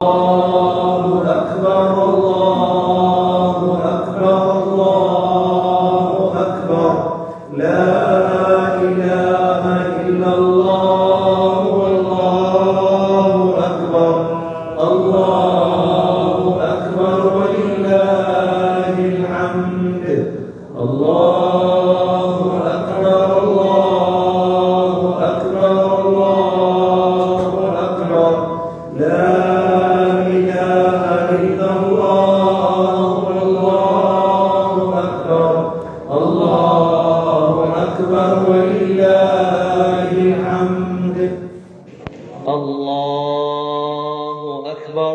الله أكبر الله أكبر الله أكبر لا إله إلا الله والله أكبر الله أكبر ولله الحمد الله أكبر الله أكبر الله أكبر لا إله إلا الله والله أكبر الله أكبر ولله الحمد الله أكبر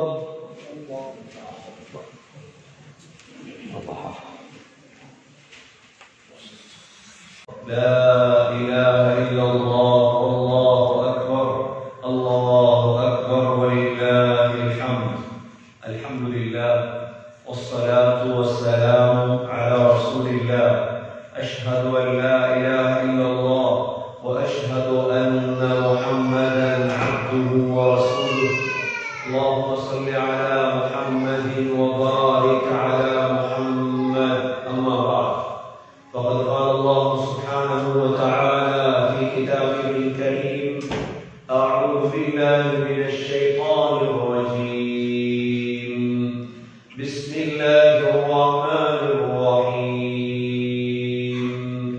لا إله إلا الله والله أكبر الله أكبر ولله الحمد الحمد لله والصلاة والسلام على رسول الله أشهد أن لا إله إلا الله وأشهد أن محمدا عبده ورسوله اللهم صل على محمد وبارك على محمد أما بعد فقد قال الله سبحانه وتعالى في كتابه الكريم أعوذ بالله من الشيطان الرجيم بسم الله الرحمن الرحيم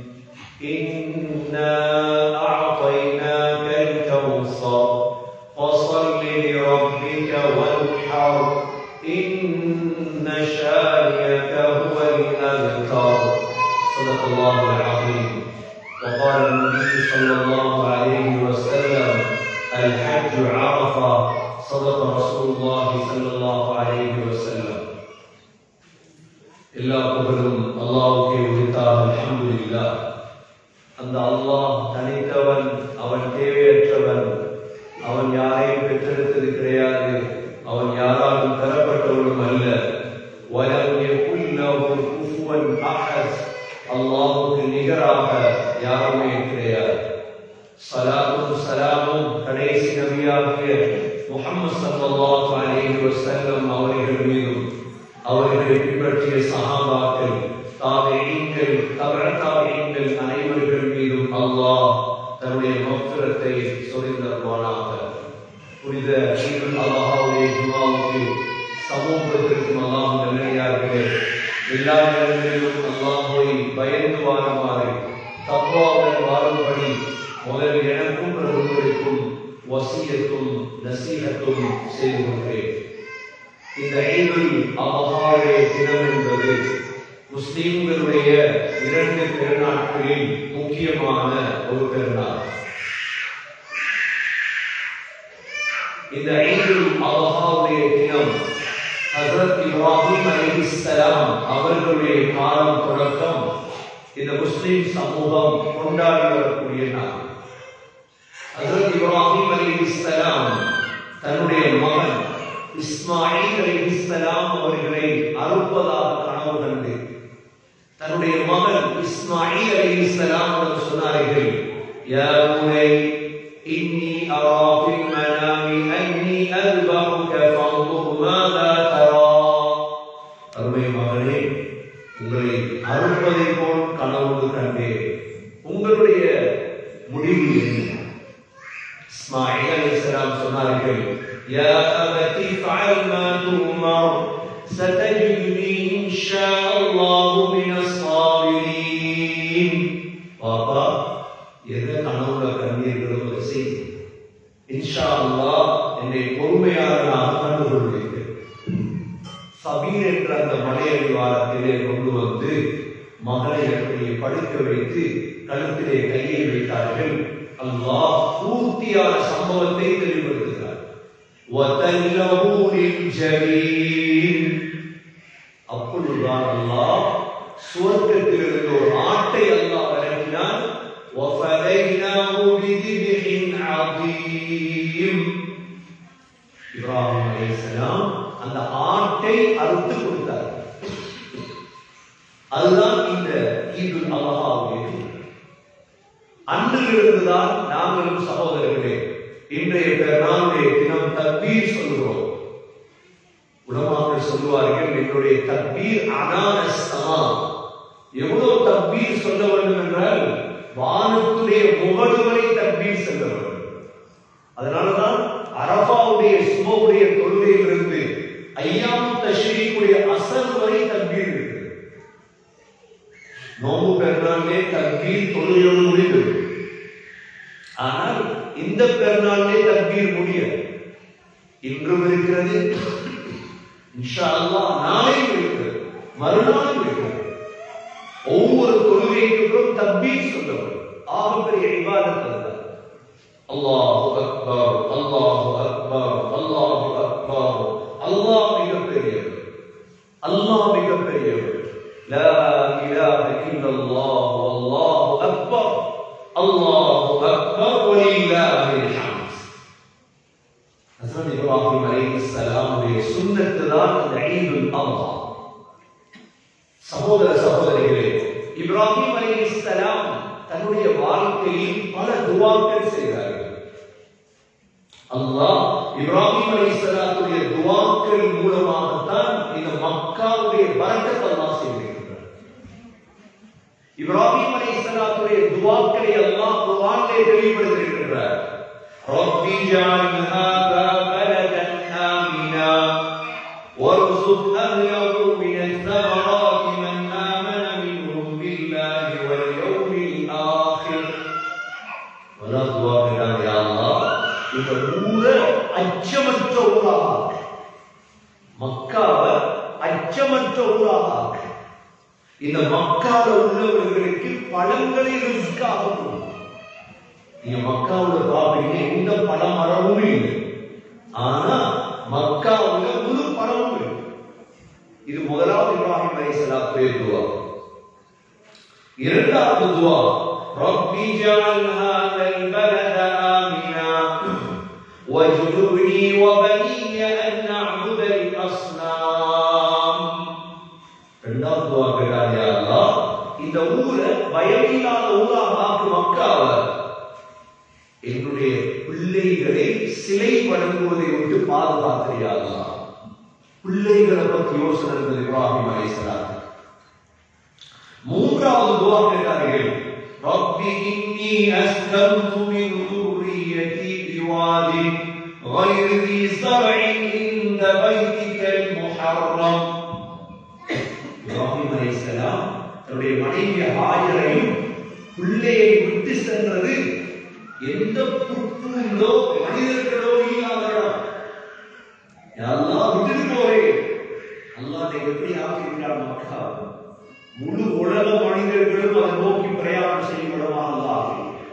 إنا أعطيناك الكوثر فصل لربك وانحر إن شانئك هو الأبتر صدق الله العظيم وقال النبي صلى الله عليه وسلم الحج عرفة صدق رسول الله صلى الله عليه وسلم எல்லா புகழும் அல்லாஹ்வுக்கே உரித்தாக அல்ஹம்துலில்லாஹ் அந்த அல்லாஹ் தனித்தவன் அவன் தேவையற்றவன் அவன் யாரையும் பெற்றெடுத்தது கிடையாது அவன் யாராலும் பெறப்பட்டவனும் அல்ல வலம் யகுல் லஹு குஃபுவன் அஹத் அல்லாஹ்வுக்கு நிகராக யாருமே கிடையாது சலாமும் சலாமும் கடைசி நபியாகிய முஹம்மது ஸல்லல்லாஹு அலைஹி வஸல்லம் அவர்கள் மீதும் அவர்களை பின்பற்றிய சஹாபாக்கள் தாபிஈன்கள் தபர தாபிஈன்கள் அனைவர்கள் மீதும் அல்லாஹ் தன்னுடைய மஃபிரத்தை சொரிந்தருவானாக புனித ஈதுல் அல்லாஹ்வுடைய ஜுமாவுக்கு சமூகத்திற்கும் அல்லாஹ் நல்லடியார்களே எல்லா நேரங்களிலும் அல்லாஹ்வை பயந்து வாழுமாறு தக்வாவுடன் வாழும்படி முதல் எனக்கும் உங்களுக்கும் வசியத்தும் நசீகத்தும் செய்து கொள்கிறேன் இந்த ஈதுல் அல்லாஹ்வுடைய தினம் என்பது முஸ்லிம்களுடைய இரண்டு பெருநாட்களில் முக்கியமான ஒரு பெருநாள் இந்த ஈதுல் அல்லாஹ்வுடைய தினம் ஹஜரத் இப்ராஹிம் அலைஹிஸ்ஸலாம் அவர்களுடைய காலம் தொடக்கம் இந்த முஸ்லிம் சமூகம் கொண்டாடி வரக்கூடிய நாள் ஹஜரத் இப்ராஹிம் அலைஹிஸ்ஸலாம் தன்னுடைய மகன் இஸ்மாயில் அலைஹிஸ்ஸலாம் அவர்களை அறுப்பதாக கனவு கண்டு தன்னுடைய மகன் இஸ்மாயில் அலைஹிஸ்ஸலாம் அவர்கள் சொன்னார்கள் யா புனை இன்னி அரா ஃபில் மனாமி அன்னி அல்பஹுக ஃபன்ظுர் மாதா தரா அருமை மகனே உங்களை அறுப்பதை போல் கனவு கண்டேன் உங்களுடைய முடிவு என்ன இஸ்மாயில் அலைஹிஸ்ஸலாம் சொன்னார்கள் யா அபதி ஃபஅல் மா துமர் ستجدني إن شاء الله من الصابرين பாப்பா எதை கனவுல கண்டீர்களோ அதை செய் இன்ஷா அல்லாஹ் என்னை பொறுமையாளனாக கண்டுகொள்வீர்கள் சபீர் என்ற அந்த மலையடி வாரத்திலே கொண்டு வந்து மகனை அப்படியே படுக்க வைத்து கழுத்திலே கையை வைத்தார்கள் அல்லாஹ் பூர்த்தியான சம்பவத்தை தெளிவுபடுத்துகிறார் وَتَلَّهُ لِلْجَبِينِ அப்பொழுதுதான் அல்லாஹ் சுவர்க்கத்திலிருந்து ஒரு ஆட்டை அல்லாஹ் இறக்கினான் وَفَدَيْنَاهُ بِذِبْحٍ عَظِيمٍ இப்ராஹிம் அலைஹிஸ்ஸலாம் அந்த ஆட்டை அறுத்து கொடுத்தார் அதுதான் இந்த ஈதுல் அல்லாஹ்வுடைய திருநாள். அன்றிலிருந்துதான் நாங்களும் சகோதரர்களே இன்றைய பெருநாளுடைய தினம் தக்பீர் சொல்கிறோம் உலமாக்கள் சொல்லுவார்கள் என்னுடைய தக்பீர் அனான சமா எவ்வளவு தக்பீர் சொல்ல வேண்டும் என்றால் வானத்துடைய முகடு வரை தக்பீர் செல்ல வேண்டும் அதனாலதான் அரபாவுடைய சுபவுடைய தொழுகையிலிருந்து ஐயாம் தஷ்ரீக்குடைய அசல் வரை தக்பீர் இருக்கு நோம்பு பெருநாளிலே தக்பீர் தொழுகையோடு முடிவு ஆனால் இந்த பெருநாளிலே தக்பீர் முடியாது இன்றும் இருக்கிறது இன்ஷா அல்லாஹ் நாளையும் இருக்கிறது மறுநாளும் இருக்கிறது ஒவ்வொரு தொழுகைக்கும் தக்பீர் சொல்லப்படும் ஆகப்பெரிய இபாதத் அதுதான் அல்லாஹு அக்பர் அல்லாஹு அக்பர் அல்லாஹு அக்பர் அல்லாஹ் மிகப்பெரியவர் அல்லாஹ் மிகப்பெரியவர் لا إله إلا الله والله أكبر الله أكبر ولله الحمد ஹசரத் இப்ராஹிம் அலைஹிஸ்ஸலாமுடைய சுன்னத்து தான் இந்த ஈதுல் அல்ஹா சகோதர சகோதரிகளே இப்ராஹிம் அலைஹிஸ்ஸலாம் தன்னுடைய வாழ்க்கையில் பல துவாக்கள் செய்தார்கள் அல்லாஹ் இப்ராஹிம் அலைஹிஸ்ஸலாத்துடைய துவாக்கள் மூலமாகத்தான் இந்த மக்காவுடைய பரக்கத் அல்லாஹ் செய்திருக்கிறார் இப்ராஹிம் அலைஹிஸ்ஸலாத்துடைய துவாக்களை அல்லாஹ் குர்ஆனிலே தெளிவுபடுத்தியிருக்கிறார் رب اجعل هذا بلدا آمنا وارزق أهله من الثمرات من آمن منهم بالله واليوم الآخر ولا دعاء يا الله இந்த ஊரை அச்சமற்ற ஊராக ஆக்கு. மக்காவை அச்சமற்ற ஊராக ஆக்கு. இந்த மக்கால உள்ளவர்களுக்கு பழங்களை ரிஸ்காக கொடுக்கும் நீங்க மக்காவுல பாப்பீங்க எந்த பல மரமும் இல்லை ஆனா மக்காவுல முழு பழமும் இல்லை இது முதலாவது இப்ராஹிம் அலைஹிஸ்ஸலாத்துடைய துவா இரண்டாவது துவா ربي اجعل هذا البلد آمنا واجنبني وبني أن نعبد الأصنام இரண்டாவது துவா கேட்டார் யா அல்லாஹ் இந்த ஊரை பயமில்லாத ஊராக ஆக்கு மக்காவை என்னுடைய பிள்ளைகளை சிலை வணங்குவதை விட்டு பாதுகாக்கிறியாங்களா பிள்ளைகளை பத்தி யோசனை இருந்தது இப்ராஹிம் அலைஹிஸ்ஸலாம் மூன்றாவது துவா கேட்டார்கள் ரப்பி இன்னி அஸ்கம்து மின் ذُرِّيَّتِي بِوَادٍ غَيْرِ ذِي زَرْعٍ عِندَ بَيْتِكَ الْمُحَرَّمِ இப்ராஹிம் அலைஹிஸ்ஸலாம் தன்னுடைய மனைவி ஹாஜரையும் பிள்ளையை விட்டு சென்றது எந்த புற்றுண்டோ மனிதர்களோ இல்லாத இடம் எல்லாம் விட்டுட்டு போறேன் அல்லாஹ் எப்படி ஆக்கிவிட்டார் மக்கா முழு உலக மனிதர்களும் அதை நோக்கி பிரயாணம் செய்யப்படமாக அல்லாஹ்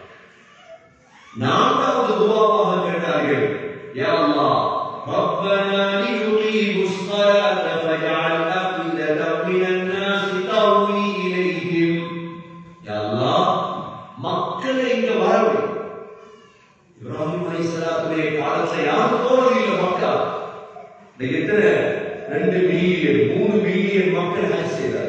நான்காவது துவாவாக கேட்டார்கள் யா அல்லாஹ் ربنا ليقيموا الصلاة فاجعل أفئدة من الناس تهوي إليهم يا الله மக்களை இங்க வரவை இப்ராஹிம் அலைஹிஸ்ஸலாத்துடைய காலத்துல யாரும் போனதில்லை மக்கா இன்னைக்கு எத்தனை ரெண்டு பில்லியன் மூணு பில்லியன் மக்கள் ஹஜ் செய்தார்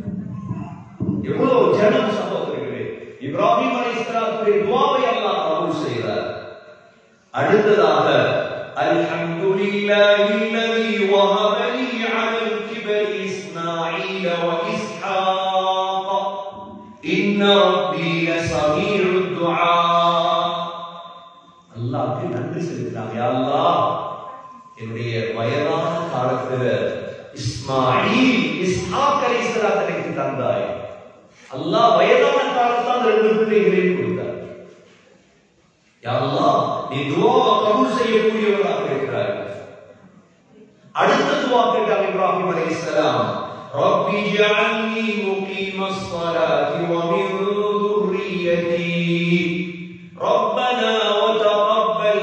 எவ்வளவு ஜனம் சகோதரர்களே இப்ராஹிம் அலைஹிஸ்ஸலாத்துடைய துஆவை அல்லாஹ் கபூல் செய்தார் அடுத்ததாக அல்ஹம்துலில்லாஹி அல்லதி வஹப லி அலல் கிபரி இஸ்மாஈல வ இஸ்ஹாக இன்ன ரப்பி லஸமீஉ துஆ அல்லாஹ்க்கு நன்றி செலுத்துறாங்க யா அல்லாஹ் என்னுடைய வயதான காலத்துல இஸ்மாயில் இஸ்ஹாக் அலைஹிஸ்ஸலாம் எனக்கு தந்தாய் அல்லாஹ் வயதான காலத்தான் அந்த ரெண்டு பிள்ளைகளையும் கொடுத்தார் யா அல்லாஹ் நீ துஆவை கபூல் செய்யக்கூடியவராக இருக்கிறாய் அடுத்த துஆ கேட்டார் இப்ராஹிம் அலைஹிஸ்ஸலாம் رب اجعلني مقيم الصلاة ومن ذريتي ربنا وتقبل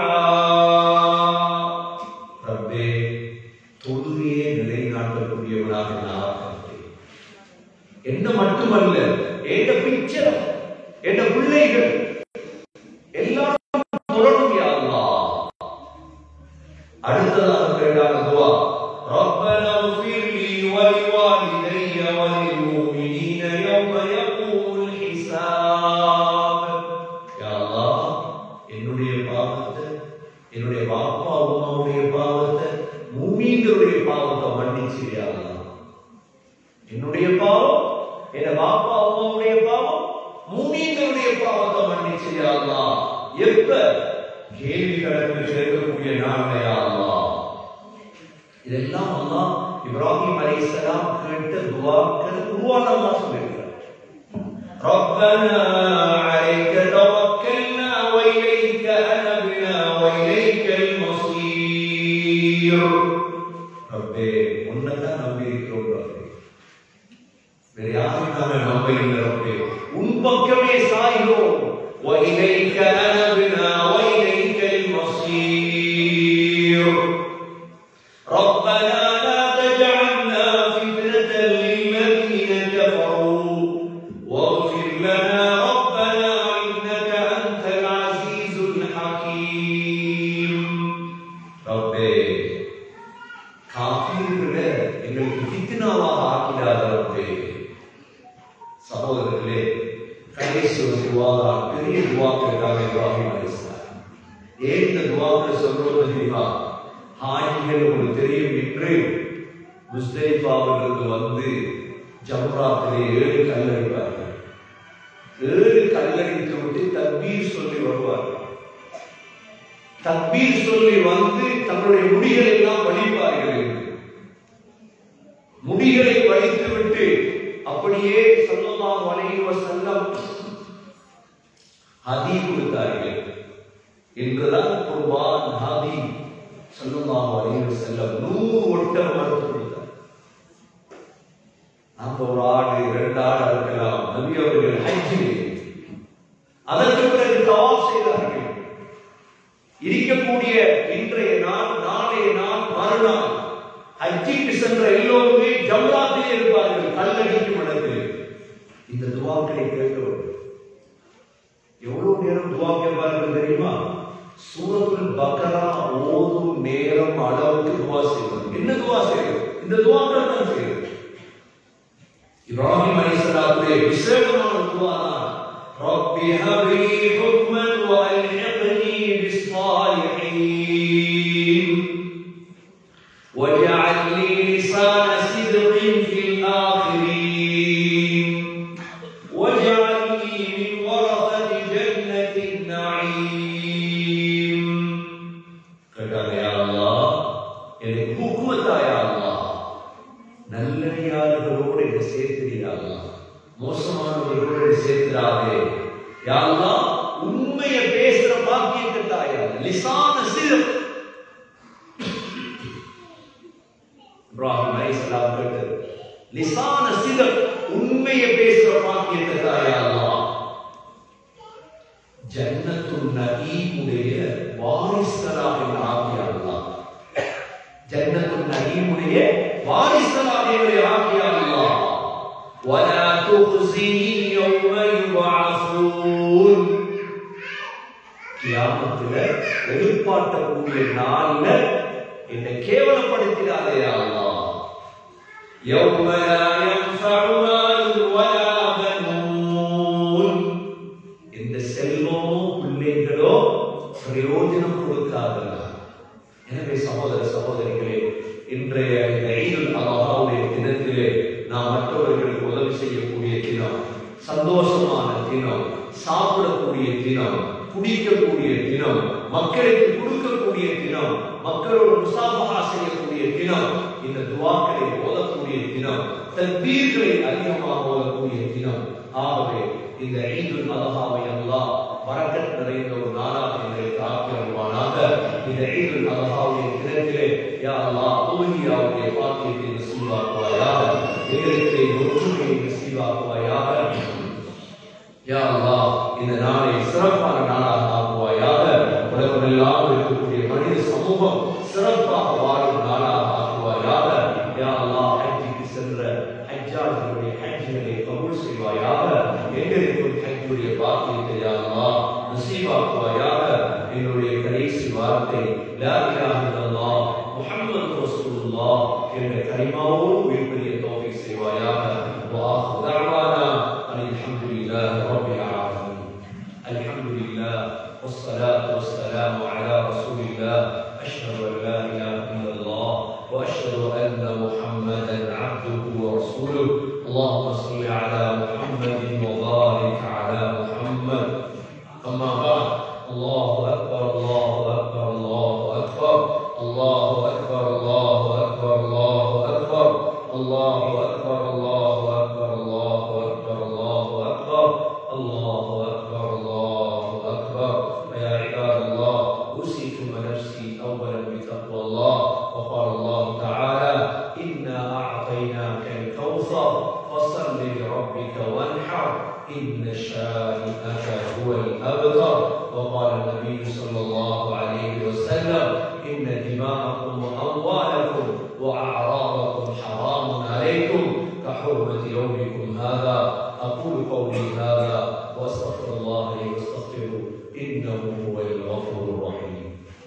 دعاء ரப்பே தொழுகையை நிலைநாட்டக்கூடியவனாக நான் ஆக்குகிறேன். என்ன மட்டுமல்ல என்ற பிக்சர் என்ற பிள்ளைகள் எல்லாரும் தொடரும் யா அல்லாஹ் அடுத்ததாக கேட்டாங்க துவா ربنا اغفر لي ولوالدي وللمؤمنين يوم يقوم الحساب يا الله என்னுடைய பாவத்தை என்னுடைய பாப்பா அம்மாவுடைய பாவத்தை மூமீன்களுடைய என்னுடைய பாவம் என் பாப்பா அம்மாவுடைய பாவம் மூமீன்களுடைய பாவத்தை மன்னிச்சு யா அல்லாஹ் எப்ப கேள்வி கணக்கு கேட்கக்கூடிய நாளையா அல்லாஹ் இதெல்லாம் அல்லாஹ் இப்ராஹிம் அலைஹிஸ்ஸலாம் கேட்ட துஆக்கள் குர்ஆன் அல்லாஹ் சொல்லியிருக்கிறார் ربنا عليك توكلنا وإليك أنبنا وإليك المصير ரப்பே உன்னைத்தான் நம்பி இருக்கிறோம் ரப்பே வேற யாரையும் நாம நம்ப இல்லை ரப்பே உன் பக்கமே சாய்கிறோம் وإليك أنبنا وإليك المصير ربنا لا تجعلنا فتنة للذين كفروا واغفر لنا ربنا إنك أنت العزيز الحكيم ربي காப்பீர்களை எங்களுக்கு ஃபித்னாவாக ஆக்கிடாத ரப்பே சகோதரர்களே கடைசி ஒரு துவாரா பெரிய துவா கேட்டாங்க இப்ராஹிம் அலைஹிஸ்ஸலாம் ஏன் இந்த துவாக்களை சொல்றது தெரியுமா ஹாஜிகள் உங்களுக்கு தெரியும் இன்று முஸ்தலிஃபாவிலிருந்து வந்து ஜம்ராத்திலே ஏழு கல்லடிப்பார்கள் ஏழு கல்லடித்து விட்டு தக்பீர் சொல்லி வருவார்கள் தக்பீர் சொல்லி வந்து தங்களுடைய முடிகளை எல்லாம் வலிப்பார்கள் முடிகளை வலித்து விட்டு அப்படியே சல்லல்லாஹு அலைஹி வஸல்லம் ஹதி கொடுத்தார்கள் என்றுதான் குர்பான் ஹதி சல்லல்லாஹு அலைஹி வஸல்லம் நூறு ஒட்டகம் அறுத்து கொடுத்தார் நாம ஒரு ஆடு இரண்டு ஆடு அறுக்கலாம் நபி அவர்கள் ஹஜ்ஜிலே அதற்கு பிறகு தவாப் செய்தார்கள் இருக்கக்கூடிய இன்றைய நாள் நாளைய நாள் மறுநாள் ஹஜ்ஜிக்கு சென்ற எல்லோருமே ஜம்ராத்திலே இருப்பார்கள் கல்லடிக்கும் இடத்தில் இந்த துவாக்களை கேட்டவர் எவ்வளவு நேரம் துவா கேட்பார்கள் தெரியுமா சூரத்துல் பக்கரா ஓதும் நேரம் அளவுக்கு துவா செய்வது என்ன துவா செய்வது இந்த துவாக்கள் தான் செய்வது இப்ராஹிம் அலைஹிஸ்ஸலாத்துடைய விசேஷமான துவா தான் ரப்பி ஹப்லி ஹுக்மன் வ அல்ஹிக்னி பிஸ்ஸாலிஹீன் واجعل لي لسان صدق في الآخرين واجعلني من ورثة جنة النعيم கேட்டாங்க யா அல்லாஹ் எனக்கு ஹுக்மத்தா யா அல்லாஹ் நல்லடியார்களோடு என்னை சேர்த்திரியா அல்லாஹ் மோசமானவர்களோடு என்னை சேர்த்திராதே யா அல்லாஹ் உண்மையை பேசுற பாக்கியத்தை தாயா லிசான சிறு இப்ராஹிம் அலைஹிஸ்ஸலாம் கேட்டது லிசான சிதக் உண்மையை பேசுற பாக்கியத்தை தாயா அல்லாஹ் ஜன்னத்துல் நஈமுடைய வாரிசுகளாக என்னை ஆக்கியா அல்லாஹ் ஜன்னத்துல் நஈமுடைய வாரிசுகளாக என்னை ஆக்கியா அல்லாஹ் ولا تخزني يوم يبعثون கியாமத்துல எழுப்பாட்டக்கூடிய நாள்ல என்னை கேவலப்படுத்திடாதே யா அல்லாஹ் يوم لا ينفع مال ولا بنون இந்த செல்வமோ பிள்ளைகளோ பிரயோஜனம் கொடுக்காதல்ல எனவே சகோதர சகோதரிகளே இன்றைய இந்த ஈதுல் அல்லாஹ்வுடைய தினத்திலே நாம் மற்றவர்களுக்கு உதவி செய்யக்கூடிய தினம் சந்தோஷமான தினம் சாப்பிடக்கூடிய தினம் குடிக்கக்கூடிய தினம் மக்களுக்கு கொடுக்கக்கூடிய தினம் மக்களோடு முசாபகா செய்யக்கூடிய தினம் இந்த துவாக்களை ஓதக்கூடிய தினம் தக்பீர்களை அதிகமாக ஓதக்கூடிய தினம் ஆகவே இந்த ஈதுல் அல்ஹாவை அல்லாஹ் பரக்கத் நிறைந்த ஒரு நாளாக எங்களுக்கு ஆக்கி வருவானாக இந்த ஈதுல் அல்ஹாவுடைய தினத்திலே யா அல்லாஹ் உலகியாவுடைய பாக்கியத்தை நசீவாக்குவாயாக எங்களுக்கு ஒற்றுமையை நசீவாக்குவாயாக யா அல்லாஹ் இந்த நாளை சிறப்பான நாளாக ஆக்குவாயாக உலகமெல்லாம் இருக்கக்கூடிய மனித சமூகம் சிறப்பாக வாழும் நாளாக ஆக்குவாயாக யா அல்லாஹ் ஹஜ்ஜுக்கு சென்ற ஹஜ்ஜாஜர்களுடைய ஹஜ்ஜுகளை கபூல் செய்வாயாக எங்களுக்கும் ஹஜ்ஜுடைய பாக்கியத்தை யா அல்லாஹ் நசீவாக்குவாயாக எங்களுடைய கடைசி வார்த்தை லா இலாஹ இல்லல்லாஹ் முஹம்மது ரசூலுல்லாஹ் என்ற கலிமாவோடு உயிர்ப்பெரிய தௌஃபீக் செய்வாயாக وآخر دعوانا أن الحمد لله رب العالمين الحمد لله والصلاة والسلام على رسول الله أشهد أن لا إله إلا الله واشهد ان محمدا عبده ورسوله اللهم صل على محمد وبارك على محمد اما بعد الله اكبر الله اكبر الله اكبر الله اكبر الله اكبر الله اكبر الله اكبر الله اكبر الله اكبر الله اكبر الله اكبر الله اكبر فيا عباد الله اوصيكم ونفسي اولا بتقوى الله وقال الله تعالى انا اعطيناك الكوثر فصل لربك وانحر ان شانئك هو الابتر وقال النبي صلى الله عليه وسلم ان دماءكم واموالكم واعراضكم حرام عليكم كحرمه يومكم هذا اقول قولي هذا واستغفر الله لي واستغفره انه هو الغفور الرحيم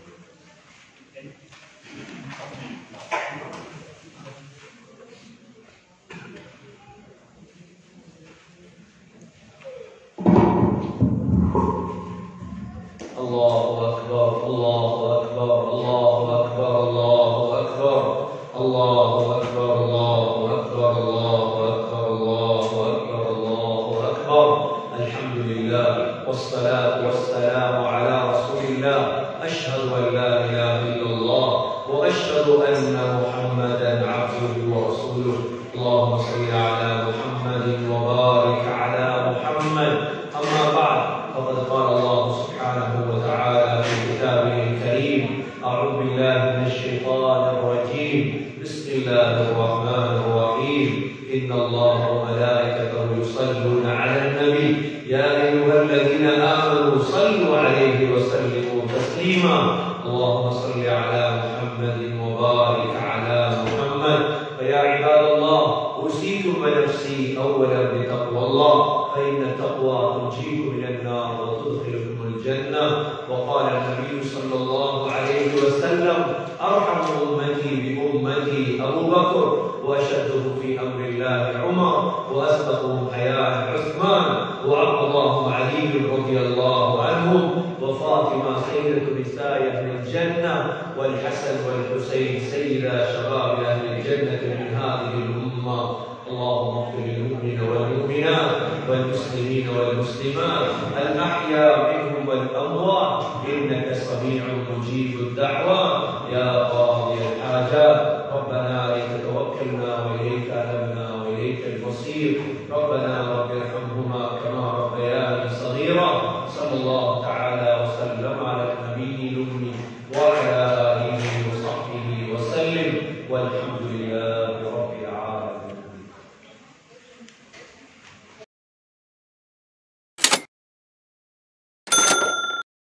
الله أكبر الله أكبر الله أكبر الله أكبر الله أكبر الله أكبر الله أكبر الله أكبر الله أكبر الحمد لله والصلاة والسلام على رسول الله أشهد أن لا إله إلا الله وأشهد أن محمدا عبده ورسوله اللهم صل على محمد وبارك على محمد أما بعد فقد قال الله سبحانه وتعالى في كتابه الكريم أعوذ بالله من الشيطان الرجيم بسم الله الرحمن الرحيم إن الله وملائكته يصلون على النبي يا أيها الذين آمنوا صلوا عليه وسلموا تسليما اللهم صل على محمد وبارك على محمد فيا عباد الله أوصيكم ونفسي أولا بتقوى الله فإن التقوى تنجيكم من النار وتدخلكم الجنة وقال النبي صلى الله عليه وسلم أرحم أمتي بأمتي أبو بكر وأشده في أمر الله عمر وأسبقهم حياء عثمان وعبد الله علي رضي الله عنهم وفاطمة سيدة نساء أهل الجنة والحسن والحسين سيدا شباب أهل الجنة من هذه الأمة اللهم اغفر للمؤمنين والمؤمنات والمسلمين والمسلمات الأحياء منهم والأموات إنك سميع مجيب الدعوات يا قاضي الحاجات ربنا عليك توكلنا وإليك أنبنا وإليك المصير ربنا رب ارحمهما كما ربياني صغيرا صلى الله تعالى وسلم على النبي الأمي وعلى